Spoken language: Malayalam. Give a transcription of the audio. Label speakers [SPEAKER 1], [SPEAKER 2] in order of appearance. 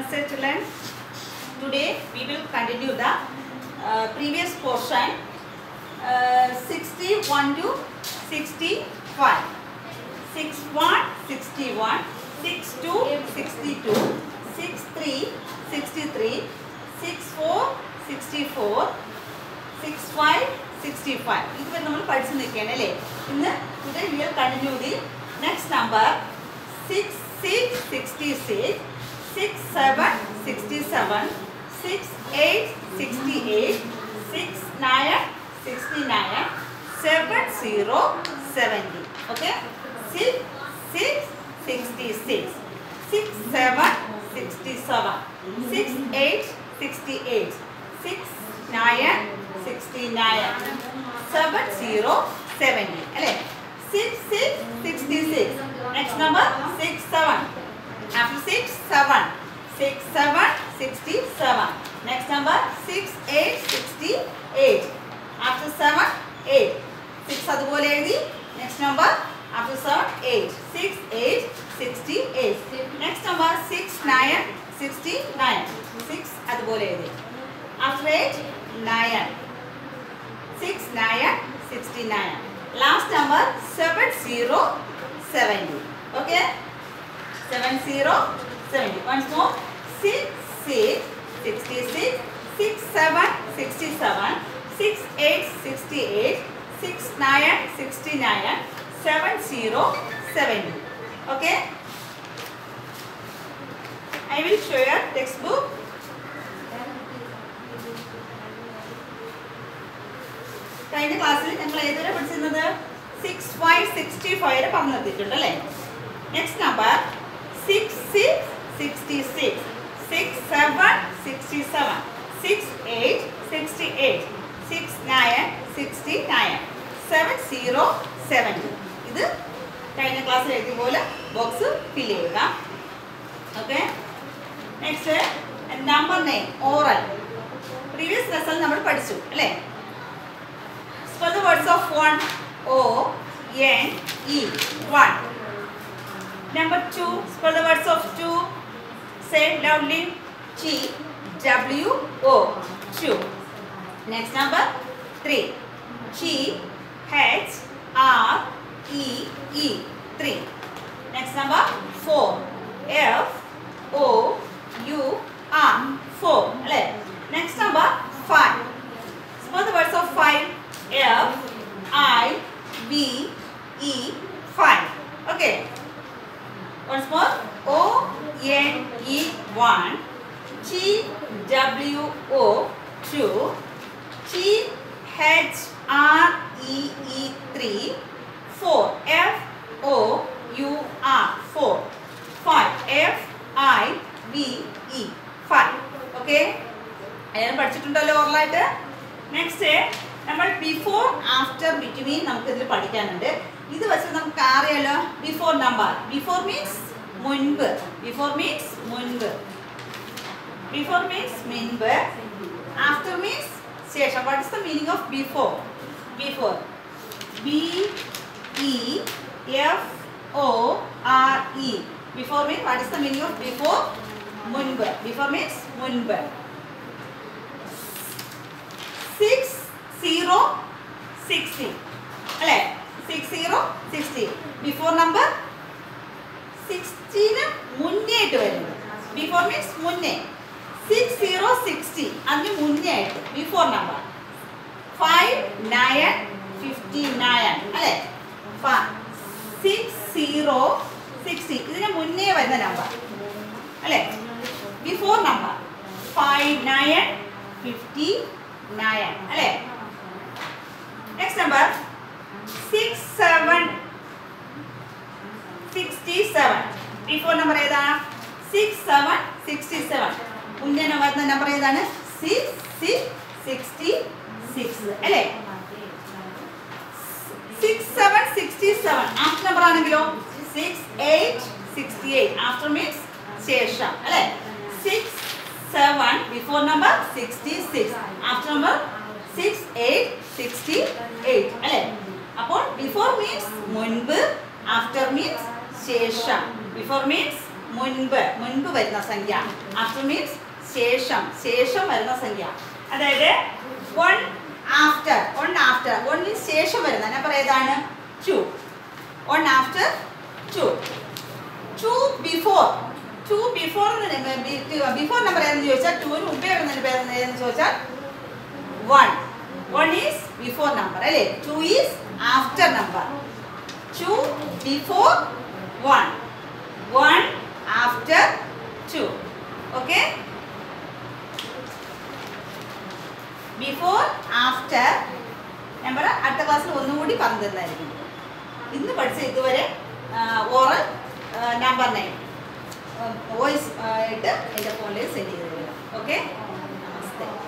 [SPEAKER 1] Namaste children. Today we will continue the uh, previous portion uh, 61 to 65. 61, 61, 62, 62, 63, 63, 64, 64, 65, 65. ഇതുവരെ നമ്മൾ പഠിച്ചു നിൽക്കുകയാണ് അല്ലേ ഇന്ന് today we will continue the next number six six sixty six six seven sixty seven six eight sixty eight six nine sixty nine seven zero seventy okay six six sixty six six seven sixty seven six eight sixty eight six nine sixty nine seven zero seventy അല്ലേ six six sixty six next number six seven after six seven six seven sixty seven next number six eight sixty eight after seven eight six അതുപോലെ എഴുതി next number after seven eight six eight sixty eight next number six nine sixty nine six അതുപോലെ എഴുതി after eight nine six nine sixty nine last number seven zero seventy okay seven zero seventy once more six six sixty six six seven sixty seven six eight sixty eight six nine sixty nine seven zero seventy okay I will show your text book കഴിഞ്ഞ ക്ലാസ്സിൽ ഞങ്ങൾ ഏതുവരെ പഠിച്ചിരുന്നത് സിക്സ് ഫൈവ് സിക്സ്റ്റി ഫൈവ് വരെ പറഞ്ഞു നിർത്തിയിട്ടുണ്ട് അല്ലേ next number six six sixty six six seven sixty seven six eight sixty eight six nine sixty nine seven zero seventy ഇത് കഴിഞ്ഞ ക്ലാസ്സിൽ എഴുതിയ പോലെ ബോക്സ് ഫിൽ ചെയ്യുക okay next number name oral previous lesson നമ്മൾ പഠിച്ചു അല്ലേ Spell the words of one. O N E. One. Number two. Spell the words of two. Say it loudly. T W O. Two. Next number three. G H R E E. Three. Next number four. F O U R. Four. അല്ലേ? Next number five. Spell the words of five. F I V E five. Okay. Once more. O N E one. T W O two. T H R E E three. Four. F O U R four. Five. F I V E five. Okay. അയാൾ പഠിച്ചിട്ടുണ്ടല്ലോ ഓർലായിട്ട് നെക്സ്റ്റ് നമ്മൾ ബിഫോർ ആഫ്റ്റർ ബിറ്റ്വീൻ നമുക്ക് ഇതിൽ പഠിക്കാനുണ്ട് ഇത് വെച്ച് നമുക്ക് അറിയാലോ ബിഫോർ നമ്പർ ബിഫോർ മീൻസ് മുൻപ് ബിഫോർ മീൻസ് മുൻപ് ബിഫോർ മീൻസ് മുൻപ് ആഫ്റ്റർ മീൻസ് ശേഷം what is the meaning of before before B E F O R E before means what is the meaning of before മുൻപ് ബിഫോർ മീൻസ് മുൻപ് സിക്സ് സീറോ സിക്സ്റ്റി അല്ലേ six zero sixty before number സിക്സ്റ്റീന് മുന്നേ ആയിട്ട് വരുന്നത് ബിഫോർ മീൻസ് മുന്നേ സിക്സ് സീറോ സിക്സ്റ്റി അതിന് മുന്നേ ആയിട്ട് before number five nine fifty nine അല്ലേ സിക്സ് സീറോ സിക്സ്റ്റി ഇതിന് മുന്നേ വരുന്ന നമ്പർ അല്ലേ before number five nine fifty nine അല്ലേ next number six seven sixty seven before number ഏതാണ് സിക്സ് സെവൻ സിക്സ്റ്റി സെവൻ മുന്നേ വരുന്ന നമ്പർ ഏതാണ് സിക്സ് സിക്സ് സിക്സ്റ്റി സിക്സ് അല്ലേ six seven sixty seven after number ആണെങ്കിലോ six eight sixty eight after means ശേഷം അല്ലേ six seven before number sixty six after number six eight sixty eight അല്ലേ അപ്പോൾ ബിഫോർ മീൻസ് മുൻപ് ആഫ്റ്റർ മീൻസ് ശേഷം ബിഫോർ മീൻസ് മുൻപ് മുൻപ് വരുന്ന സംഖ്യ ആഫ്റ്റർ മീൻസ് ശേഷം ശേഷം വരുന്ന സംഖ്യ അതായത് വൺ ആഫ്റ്റർ വൺ ആഫ്റ്റർ വണ്ണിന് ശേഷം വരുന്ന നമ്പർ ഏതാണ് two one after two two before two before before number ഏതെന്ന് ചോദിച്ചാൽ ടുവിന് മുമ്പേ വരുന്ന നമ്പർ ഏതെന്ന് ചോദിച്ചാൽ one one is before number അല്ലേ two is after number two before one one after two okay before after number അടുത്ത ക്ലാസ്സിൽ ഒന്നുകൂടി പറഞ്ഞു തരുന്നതായിരിക്കും ഇന്ന് പഠിച്ച ഇതുവരെ ഓറൽ നമ്പർ നയൻ വോയിസ് ആയിട്ട് എൻ്റെ ഫോണിൽ സെൻഡ് ചെയ്ത് തരിക ഓക്കെ